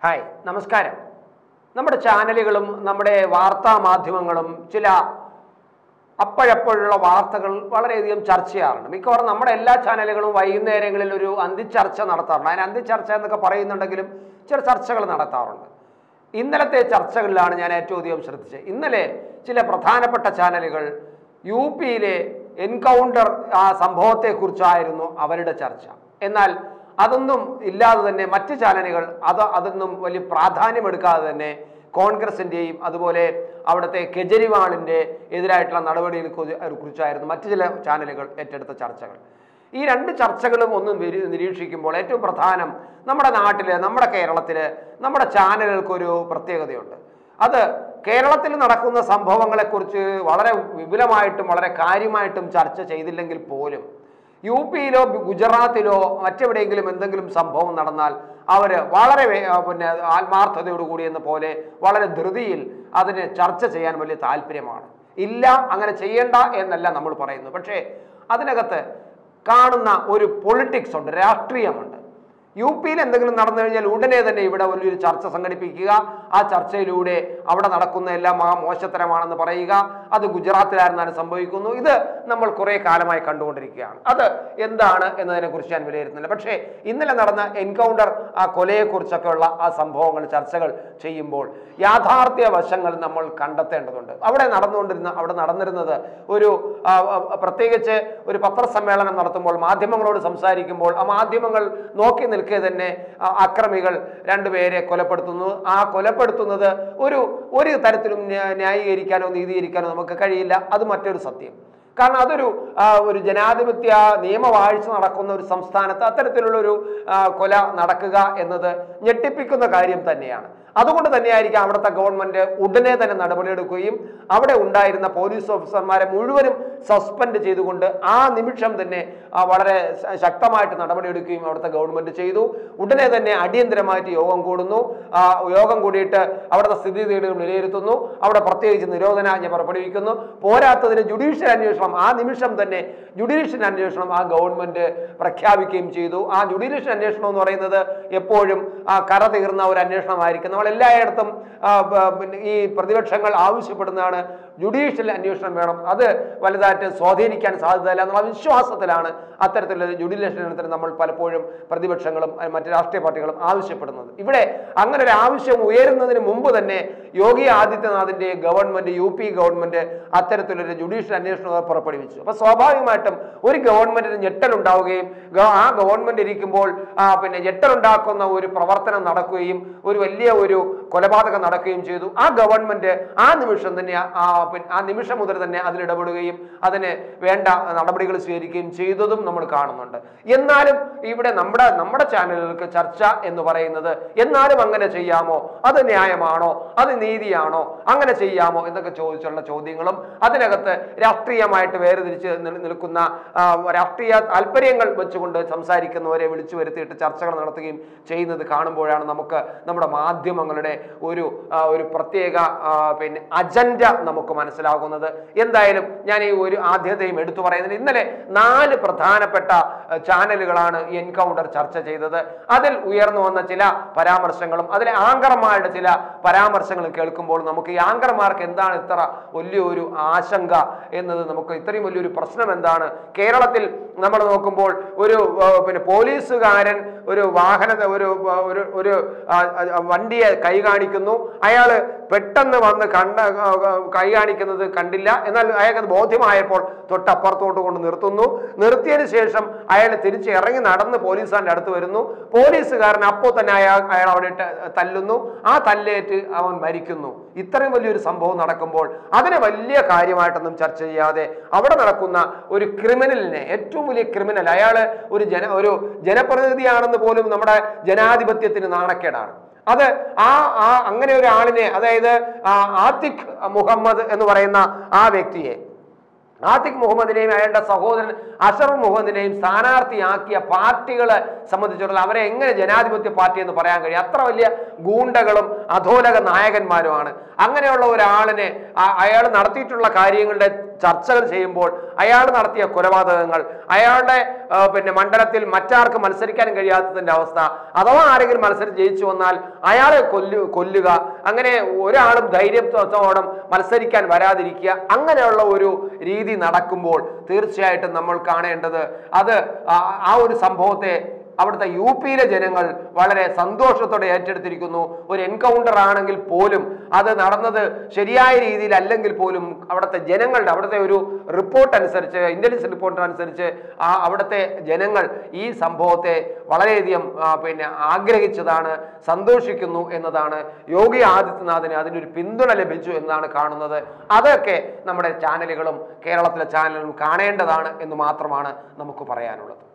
hi നമസ്കാരം നമ്മുടെ ചാനലുകളും നമ്മുടെ വാർത്താ മാധ്യമങ്ങളും ചില അപ്പോഴപ്പോഴുള്ള വാർത്തകൾ വളരെയധികം ചർച്ച ചെയ്യാറുണ്ട് മിക്കവാറും നമ്മുടെ എല്ലാ ചാനലുകളും വൈകുന്നേരങ്ങളിൽ ഒരു അന്തിച്ചർച്ച നടത്താറുണ്ട് അതിന് അന്തിച്ചർച്ച എന്നൊക്കെ പറയുന്നുണ്ടെങ്കിലും ചില ചർച്ചകൾ നടത്താറുണ്ട് ഇന്നലത്തെ ചർച്ചകളിലാണ് ഞാൻ ഏറ്റവും അധികം ശ്രദ്ധിച്ചത് ഇന്നലെ ചില പ്രധാനപ്പെട്ട ചാനലുകൾ യു പിയിലെ എൻകൗണ്ടർ ആ സംഭവത്തെക്കുറിച്ചായിരുന്നു അവരുടെ ചർച്ച എന്നാൽ അതൊന്നും ഇല്ലാതെ തന്നെ മറ്റ് ചാനലുകൾ അത് അതൊന്നും വലിയ പ്രാധാന്യമെടുക്കാതെ തന്നെ കോൺഗ്രസിൻ്റെയും അതുപോലെ അവിടുത്തെ കെജ്രിവാളിൻ്റെ എതിരായിട്ടുള്ള നടപടികളെ കുറി- കുറിച്ചായിരുന്നു മറ്റ് ചില ചാനലുകൾ ഏറ്റെടുത്ത ചർച്ചകൾ ഈ രണ്ട് ചർച്ചകളും ഒന്ന് നിരീ- നിരീക്ഷിക്കുമ്പോൾ ഏറ്റവും പ്രധാനം നമ്മുടെ നാട്ടിൽ നമ്മുടെ കേരളത്തിൽ നമ്മുടെ ചാനലുകൾക്കൊരു പ്രത്യേകതയുണ്ട് അത് കേരളത്തിൽ നടക്കുന്ന സംഭവങ്ങളെക്കുറിച്ച് വളരെ വിപുലമായിട്ടും വളരെ കാര്യമായിട്ടും ചർച്ച ചെയ്തില്ലെങ്കിൽ പോലും യു പിയിലോ ഗുജറാത്തിലോ മറ്റെവിടെയെങ്കിലും എന്തെങ്കിലും സംഭവം നടന്നാൽ അവർ വളരെ വേ- ആ, പിന്നെ ആത്മാർത്ഥതയോടുകൂടി എന്ന പോലെ വളരെ ധൃതിയിൽ അതിനെ ചർച്ച ചെയ്യാൻ വലിയ താല്പര്യമാണ് ഇല്ല അങ്ങനെ ചെയ്യേണ്ട എന്നല്ല നമ്മൾ പറയുന്നത് പക്ഷേ അതിനകത്ത് കാണുന്ന ഒരു പൊളിറ്റിക്സ് ഉണ്ട് രാഷ്ട്രീയമുണ്ട് യു പിയിൽ എന്തെങ്കിലും നടന്നു കഴിഞ്ഞാൽ ഉടനെ തന്നെ ഇവിടെ വലിയൊരു ചർച്ച സംഘടിപ്പിക്കുക ആ ചർച്ചയിലൂടെ അവിടെ നടക്കുന്ന എല്ലാം ആ മോശത്തരമാണെന്ന് പറയുക അത് ഗുജറാത്തിലായിരുന്നാലും സംഭവിക്കുന്നു ഇത് നമ്മൾ കുറെ കാലമായി കണ്ടുകൊണ്ടിരിക്കുകയാണ് അത് എന്താണ് എന്നതിനെ കുറിച്ച് ഞാൻ വിലയിരുത്തുന്നില്ല പക്ഷേ ഇന്നലെ നടന്ന എൻകൗണ്ടർ ആ കൊലയെക്കുറിച്ചൊക്കെയുള്ള ആ സംഭവങ്ങൾ ചർച്ചകൾ ചെയ്യുമ്പോൾ യാഥാർത്ഥ്യ വശങ്ങൾ നമ്മൾ കണ്ടെത്തേണ്ടതുണ്ട് അവിടെ നടന്നുകൊണ്ടിരുന്ന അവിടെ നടന്നിരുന്നത് ഒരു ആ, ആ, പ്രത്യേകിച്ച് ഒരു പത്രസമ്മേളനം നടത്തുമ്പോൾ മാധ്യമങ്ങളോട് സംസാരിക്കുമ്പോൾ ആ മാധ്യമങ്ങൾ നോക്കി നിൽക്കെ തന്നെ ആ, അക്രമികൾ രണ്ടുപേരെ കൊലപ്പെടുത്തുന്നു ആ കൊലപ്പെടുത്തുന്നത് ഒരു ഒരു തരത്തിലും ന്യാ- ന്യായീകരിക്കാനോ നീതീകരിക്കാനോ നമുക്ക് കഴിയില്ല അത് മറ്റൊരു സത്യം കാരണം അതൊരു ആ, ഒരു ജനാധിപത്യ നിയമവാഴ്ച നടക്കുന്ന ഒരു സംസ്ഥാനത്ത് അത്തരത്തിലുള്ള ഒരു ആ, കൊല നടക്കുക എന്നത് ഞെട്ടിപ്പിക്കുന്ന കാര്യം തന്നെയാണ് അതുകൊണ്ട് തന്നെയായിരിക്കും അവിടുത്തെ ഗവൺമെന്റ് ഉടനെ തന്നെ നടപടിയെടുക്കുകയും അവിടെ ഉണ്ടായിരുന്ന പോലീസ് ഓഫീസർമാരെ മുഴുവനും സസ്പെൻഡ് ചെയ്തുകൊണ്ട് ആ നിമിഷം തന്നെ ആ, വളരെ ശ- ശക്തമായിട്ട് നടപടിയെടുക്കുകയും അവിടുത്തെ ഗവൺമെന്റ് ചെയ്തു ഉടനെ തന്നെ അടിയന്തരമായിട്ട് യോഗം കൂടുന്നു ആ, യോഗം കൂടിയിട്ട് അവിടുത്തെ സ്ഥിതിഗതികൾ വിലയിരുത്തുന്നു അവിടെ പ്രത്യേകിച്ച് നിരോധനാജ്ഞ പുറപ്പെടുവിക്കുന്നു പോരാത്തതിന് ജുഡീഷ്യൽ അന്വേഷണം ആ നിമിഷം തന്നെ ജുഡീഷ്യൽ അന്വേഷണം ആ ഗവൺമെന്റ് പ്രഖ്യാപിക്കുകയും ചെയ്തു ആ ജുഡീഷ്യൽ അന്വേഷണം എന്ന് പറയുന്നത് എപ്പോഴും ആ കര തീർന്ന ഒരു അന്വേഷണമായിരിക്കും നമ്മൾ എല്ലായിടത്തും ആ, ബ- പിന്നെ ഈ പ്രതിപക്ഷങ്ങൾ ആവശ്യപ്പെടുന്നതാണ് ജുഡീഷ്യൽ അന്വേഷണം വേണം അത് വലുതായിട്ട് സ്വാധീനിക്കാൻ സാധ്യതയില്ല എന്നുള്ള വിശ്വാസത്തിലാണ് അത്തരത്തിലുള്ള ജുഡീഷ്യൽ അന്വേഷണത്തിന് നമ്മൾ പലപ്പോഴും പ്രതിപക്ഷങ്ങളും അഹ് മറ്റ് രാഷ്ട്രീയ പാർട്ടികളും ആവശ്യപ്പെടുന്നത് ഇവിടെ അങ്ങനെ ഒരു ആവശ്യം ഉയരുന്നതിന് മുമ്പ് തന്നെ യോഗി ആദിത്യനാഥിന്റെ ഗവൺമെന്റ് യു പി ഗവൺമെന്റ് അത്തരത്തിലൊരു ജുഡീഷ്യൽ അന്വേഷണം പുറപ്പെടുവിച്ചു അപ്പൊ സ്വാഭാവികമായിട്ടും ഒരു ഗവൺമെന്റിന് ഞെട്ടലുണ്ടാവുകയും ഗ- ആ ഗവൺമെന്റ് ഇരിക്കുമ്പോൾ ആ, പിന്നെ ഞെട്ടലുണ്ടാക്കുന്ന ഒരു പ്രവർത്തനം നടക്കുകയും ഒരു വലിയ ഒരു കൊലപാതകം നടക്കുകയും ചെയ്തു ആ ഗവൺമെന്റ് ആ നിമിഷം തന്നെ ആ- ആ പിന്നെ ആ നിമിഷം മുതൽ തന്നെ അതിലിടപെടുകയും അതിന് വേണ്ട നടപടികൾ സ്വീകരിക്കുകയും ചെയ്തതും നമ്മൾ കാണുന്നുണ്ട് എന്നാലും ഇവിടെ നമ്മുടെ നമ്മുടെ ചാനലുകൾക്ക് ചർച്ച എന്ന് പറയുന്നത് എന്നാലും അങ്ങനെ ചെയ്യാമോ അത് ന്യായമാണോ അത് നീതിയാണോ അങ്ങനെ ചെയ്യാമോ എന്നൊക്കെ ചോദിച്ചുള്ള ചോദ്യങ്ങളും അതിനകത്ത് രാഷ്ട്രീയമായിട്ട് വേർതിരിച്ച് നിൽ- നിൽക്കുന്ന ആ, രാഷ്ട്രീയ താല്പര്യങ്ങൾ വെച്ചുകൊണ്ട് സംസാരിക്കുന്നവരെ വിളിച്ചു വരുത്തിയിട്ട് ചർച്ചകൾ നടത്തുകയും ചെയ്യുന്നത് കാണുമ്പോഴാണ് നമുക്ക് നമ്മുടെ മാധ്യമങ്ങളുടെ ഒരു ആ, ഒരു പ്രത്യേക ആ, പിന്നെ അജണ്ട നമുക്ക് മനസ്സിലാകുന്നത് എന്തായാലും ഞാൻ ഈ ഒരു ആദ്യതയും എടുത്തു പറയുന്നത് ഇന്നലെ നാല് പ്രധാനപ്പെട്ട ആ, ചാനലുകളാണ് ഈ എൻകൗണ്ടർ ചർച്ച ചെയ്തത് അതിൽ ഉയർന്നു വന്ന ചില പരാമർശങ്ങളും അതിലെ ആങ്കർമാരുടെ ചില പരാമർശങ്ങളും കേൾക്കുമ്പോൾ നമുക്ക് ഈ ആങ്കർമാർക്ക് എന്താണ് ഇത്ര വലിയൊരു ആശങ്ക എന്നത് നമുക്ക് ഇത്രയും വലിയൊരു പ്രശ്നം എന്താണ് കേരളത്തിൽ നമ്മൾ നോക്കുമ്പോൾ ഒരു ആ, പിന്നെ പോലീസുകാരൻ ഒരു വാഹന ഒരു ഒരു ഒരു ആ, ആ, വണ്ടിയെ കൈ കാണിക്കുന്നു അയാൾ പെട്ടെന്ന് വന്ന് കണ്ട ആ, ആ, കൈ കാണിക്കുന്നത് കണ്ടില്ല എന്നാൽ അയാൾക്ക് അത് ബോധ്യമായപ്പോൾ തൊട്ടപ്പുറത്തോട്ട് കൊണ്ട് നിർത്തുന്നു നിർത്തിയതിന് ശേഷം അയാൾ തിരിച്ച് ഇറങ്ങി നടന്ന് പോലീസുകാരൻ്റെ അടുത്ത് വരുന്നു പോലീസുകാരൻ അപ്പോൾ തന്നെ അയാൾ അയാൾ അവിടെ ഇട്ട് തല്ലുന്നു ആ തല്ലേറ്റ് അവൻ മരിക്കുന്നു ഇത്രയും വലിയൊരു സംഭവം നടക്കുമ്പോൾ അതിനെ വലിയ കാര്യമായിട്ടൊന്നും ചർച്ച ചെയ്യാതെ അവിടെ നടക്കുന്ന ഒരു ക്രിമിനലിനെ ഏറ്റവും വലിയ ക്രിമിനൽ അയാൾ ഒരു ജന ഒരു ജനപ്രതിനിധിയാണെന്ന് പോലും നമ്മുടെ ജനാധിപത്യത്തിന് നാണക്കേടാണ് അത് ആ ആ അങ്ങനെ ഒരു ആളിനെ അതായത് ആ ആത്തിഖ് മുഹമ്മദ് എന്ന് പറയുന്ന ആ വ്യക്തിയെ ആത്തിഖ് മുഹമ്മദിനെയും അയാളുടെ സഹോദരൻ അഷർ മുഹമ്മദിനെയും സ്ഥാനാർത്ഥിയാക്കിയ പാർട്ടികളെ സംബന്ധിച്ചിടത്തോളം അവരെ എങ്ങനെ ജനാധിപത്യ പാർട്ടി എന്ന് പറയാൻ കഴിയും അത്ര വലിയ ഗൂണ്ടകളും അധോലക നായകന്മാരുമാണ് അങ്ങനെയുള്ള ഒരാളിനെ അയാൾ നടത്തിയിട്ടുള്ള കാര്യങ്ങളുടെ ചർച്ചകൾ ചെയ്യുമ്പോൾ അയാൾ നടത്തിയ കൊലപാതകങ്ങൾ അയാളുടെ ആ, പിന്നെ മണ്ഡലത്തിൽ മറ്റാർക്കും മത്സരിക്കാൻ കഴിയാത്തതിന്റെ അവസ്ഥ അഥവാ ആരെങ്കിലും മത്സരം ജയിച്ചു വന്നാൽ അയാളെ കൊല്ലു കൊല്ലുക അങ്ങനെ ഒരാളും ധൈര്യത്തോടെ മത്സരിക്കാൻ വരാതിരിക്കുക അങ്ങനെയുള്ള ഒരു രീതി നടക്കുമ്പോൾ തീർച്ചയായിട്ടും നമ്മൾ കാണേണ്ടത് അത് ആ- ആ ഒരു സംഭവത്തെ അവിടുത്തെ യു പിയിലെ ജനങ്ങൾ വളരെ സന്തോഷത്തോടെ ഏറ്റെടുത്തിരിക്കുന്നു ഒരു എൻകൗണ്ടർ ആണെങ്കിൽ പോലും അത് നടന്നത് ശരിയായ രീതിയിൽ അല്ലെങ്കിൽ പോലും അവിടുത്തെ ജനങ്ങളുടെ അവിടുത്തെ ഒരു റിപ്പോർട്ട് അനുസരിച്ച് ഇന്റലിജൻസ് റിപ്പോർട്ട് അനുസരിച്ച് ആ അവിടുത്തെ ജനങ്ങൾ ഈ സംഭവത്തെ വളരെയധികം ആ, പിന്നെ ആഗ്രഹിച്ചതാണ് സന്തോഷിക്കുന്നു എന്നതാണ് യോഗി ആദിത്യനാഥിന് അതിനൊരു പിന്തുണ ലഭിച്ചു എന്നാണ് കാണുന്നത് അതൊക്കെ നമ്മുടെ ചാനലുകളും കേരളത്തിലെ ചാനലുകളും കാണേണ്ടതാണ് എന്ന് മാത്രമാണ് നമുക്ക് പറയാനുള്ളത്